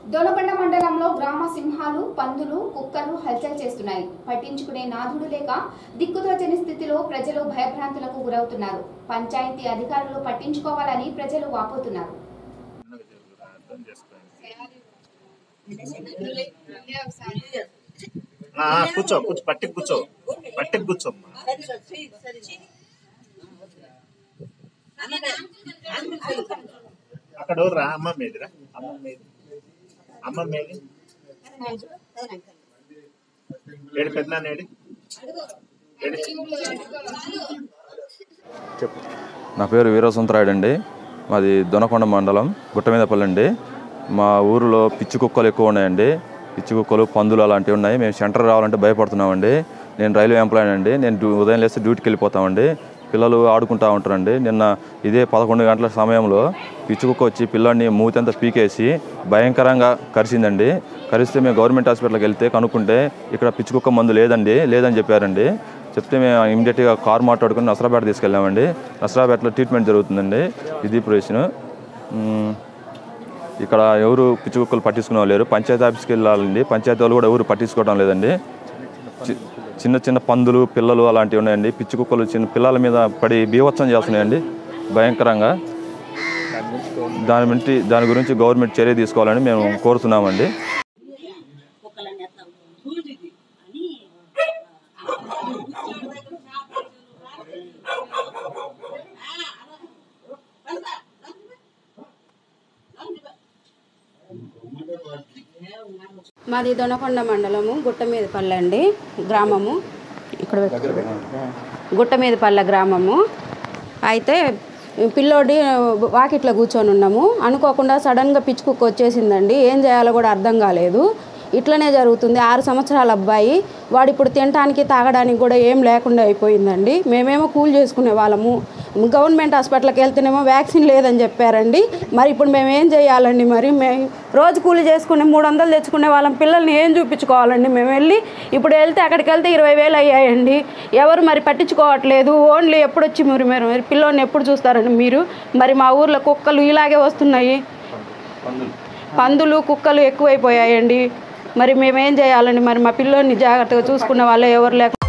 దొనకొండ మండలంలో గ్రామ సింహాలు పందులు కుక్కలు హల్చల్ చేస్తున్నాయి పట్టించుకునే నాథుడు లేక దిక్కుతోచని స్థితిలో ప్రజలు భయభ్రాంతులకు గురవుతున్నారు పంచాయతీ అధికారులు పట్టించుకోవాలని ప్రజలు వాపోతున్నారు అర్థం చేసుకోండి ఆ, ఆ, కూర్చో కూర్చో పట్టికి కూర్చో పట్టికి కూర్చోమ్మా అక్కడ రా అమ్మ మీదిరా అమ్మ మీది అమ్మ మీది ఏడు పెద్ద ఏడి ఏడి చెప్పు నా పేరు వీరవసంతరాయుడు అండి మాది దొనకొండ మండలం గుట్టమీదపల్లి అండి మా ఊరిలో పిచ్చి కుక్కలు ఎక్కువ ఉన్నాయండి పిచ్చి కుక్కలు పందులు అలాంటివి ఉన్నాయి మేము సెంటర్ రావాలంటే భయపడుతున్నామండి నేను రైల్వే ఎంప్లాయీ అండి నేను డ్యూ- ఉదయం లేస్తే డ్యూటీకి వెళ్ళిపోతామండి పిల్లలు ఆడుకుంటూ ఉంటారండి నిన్న ఇదే పదకొండు గంటల సమయంలో పిచ్చి కుక్క వచ్చి పిల్లాడిని మూతంతా పీకేసి భయంకరంగా కరిసిందండి కరిస్తే మేము గవర్నమెంట్ హాస్పిటల్కి వెళ్తే కనుక్కుంటే ఇక్కడ పిచ్చి కుక్క మందు లేదండి లేదని చెప్పారండి చెప్తే మేము ఇమీడియట్గా కార్ మాట్లాడుకుని నసరాపేట తీసుకెళ్ళామండి నసరాపేటలో ట్రీట్మెంట్ జరుగుతుందండి ఇది పొజిషన్ ఇక్కడ ఎవరు పిచ్చి కుక్కలు పట్టించుకునే వాళ్ళు లేరు పంచాయతీ ఆఫీస్కి వెళ్ళాలండి పంచాయతీ వాళ్ళు కూడా ఎవరు పట్టించుకోవడం లేదండి చి- చిన్న చిన్న పందులు పిల్లలు అలాంటివి ఉన్నాయండి పిచ్చి కుక్కలు చిన్న పిల్లల మీద పడి బీభత్సం చేస్తున్నాయండి భయంకరంగా దాని గురించి దాని గురించి గవర్నమెంట్ చర్య తీసుకోవాలని మేము కోరుతున్నామండి కుక్కలన్నీ ఎత్తాం సూదిది అని మాది దొనకొండ మండలము గుట్టమీదపల్లె అండి గ్రామము ఇక్కడ పెట్టు. గుట్టమీదపల్లె గ్రామము అయితే పిల్లోడి వాకిట్లో కూర్చొని ఉన్నాము అనుకోకుండా సడన్గా పిచ్చి కుక్క వచ్చేసిందండి ఏం చేయాలో కూడా అర్థం కాలేదు ఇట్లనే జరుగుతుంది ఆరు సంవత్సరాల అబ్బాయి వాడు ఇప్పుడు తినడానికి తాగడానికి కూడా ఏం లేకుండా అయిపోయిందండి మేమేమో కూల్ చేసుకునే వాళ్ళము గవర్నమెంట్ హాస్పిటల్కి వెళ్తేనేమో వ్యాక్సిన్ లేదని చెప్పారండి మరి ఇప్పుడు మేము ఏం చేయాలండి మరి మేము రోజు కూలి చేసుకుని మూడు వందలు తెచ్చుకునే వాళ్ళం పిల్లల్ని ఏం చూపించుకోవాలండి మేము వెళ్ళి ఇప్పుడు వెళ్తే అక్కడికి వెళ్తే ఇరవై వేలు అయ్యాయండి ఎవరు మరి పట్టించుకోవట్లేదు ఓన్లీ ఎప్పుడు వచ్చి మీరు మీరు మరి పిల్లోని ఎప్పుడు చూస్తారండి మీరు మరి మా ఊర్లో కుక్కలు ఇలాగే వస్తున్నాయి పందులు కుక్కలు ఎక్కువైపోయాయండి మరి మేమేం చేయాలండి మరి మా పిల్లోని జాగ్రత్తగా చూసుకునే వాళ్ళు ఎవరు లేక